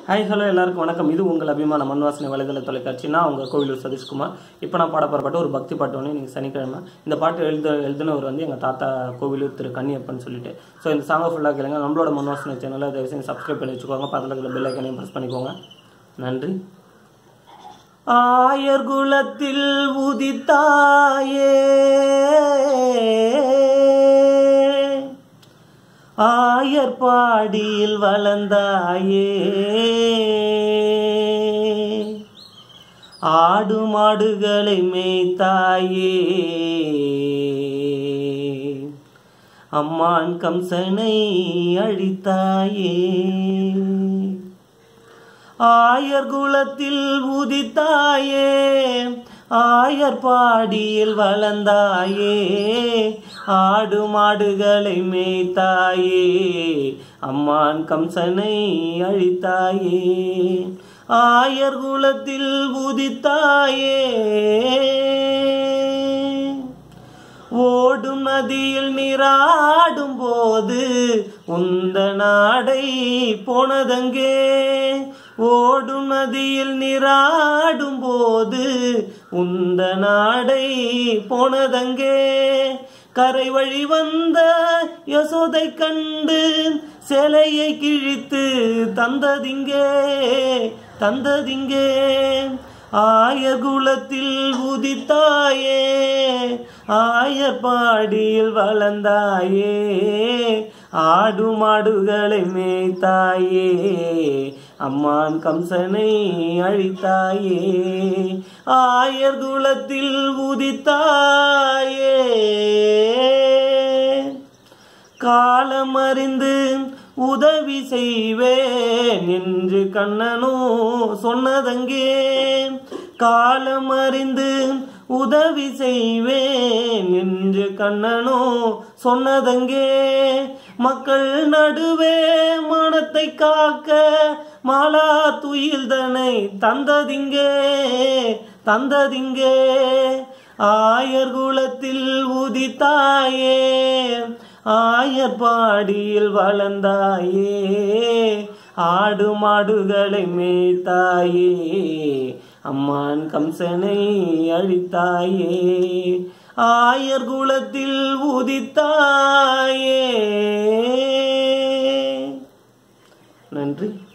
hi hello எல்லாருக்கும் வணக்கம் இது உங்கள் அபிமான மண்வாசனை வலைதள தொலைக்காட்சி நான் உங்கள் கோவிலூர் சதீஷ்குமார் இப்போ நான் பாட போகிற பாட்டு ஒரு பக்தி பாட்டு ஒன்று நீங்கள் சனிக்கிழமை இந்த பாட்டு எழுத எழுதினவர் வந்து எங்கள் தாத்தா கோவிலூர் திரு கன்னியப்பன் சொல்லிட்டு ஸோ இந்த சாங்கை ஃபுல்லாக கேளுங்க நம்மளோட மண்வாசனை சேனலை தயவு செஞ்சு சப்ஸ்கிரைப் பண்ணி வச்சுக்கோங்க பக்கத்தில் இருக்கிற பெல் ஐக்கனையும் ப்ரெஸ் பண்ணிக்கோங்க நன்றி ஆயர் குலத்தில் உதித்தாயே ஆயர் பாடியில் வளர்ந்தாயே ஆடு மாடுகளை மேய்த்தாயே அம்மான் கம்சனை அழித்தாயே ஆயர் குலத்தில் உதித்தாயே ஆயர் பாடியில் வளர்ந்தாயே ஆடு மாடுகளை மேய்த்தாயே அம்மான் கம்சனை அழித்தாயே ஆயர் குலத்தில் உதித்தாயே ஓடும் நதியில் நீராடும் போது உந்த நாடை போனதங்கே ஓடும் நதியில் நீராடும் போது உந்த நாடை போனதங்கே கரை வழி வந்த யசோதை கண்டு சிலையை கிழித்து தந்ததிங்கே தந்ததிங்கே ஆயர் குலத்தில் உதித்தாயே ஆயர் பாடியில் வளர்ந்தாயே ஆடு மாடுகளை மேய்த்தாயே அம்மான் கம்சனை அழித்தாயே ஆயர் குலத்தில் உதித்தாயே காலம் அறிந்து உதவி செய்வேன் என்று கண்ணனோ சொன்னதங்கே காலம் அறிந்து உதவி செய்வேன் என்று கண்ணனோ சொன்னதங்கே மக்கள் நடுவே மனத்தை காக்க மாலா துயில்தனை தந்ததிங்கே தந்ததிங்கே ஆயர் குலத்தில் உதித்தாயே ஆயர் பாடியில் வளர்ந்தாயே ஆடு மாடுகளை மேய்த்தாயே அம்மான் கம்சனை அழித்தாயே ஆயர் குலத்தில் உதித்தாயே நன்றி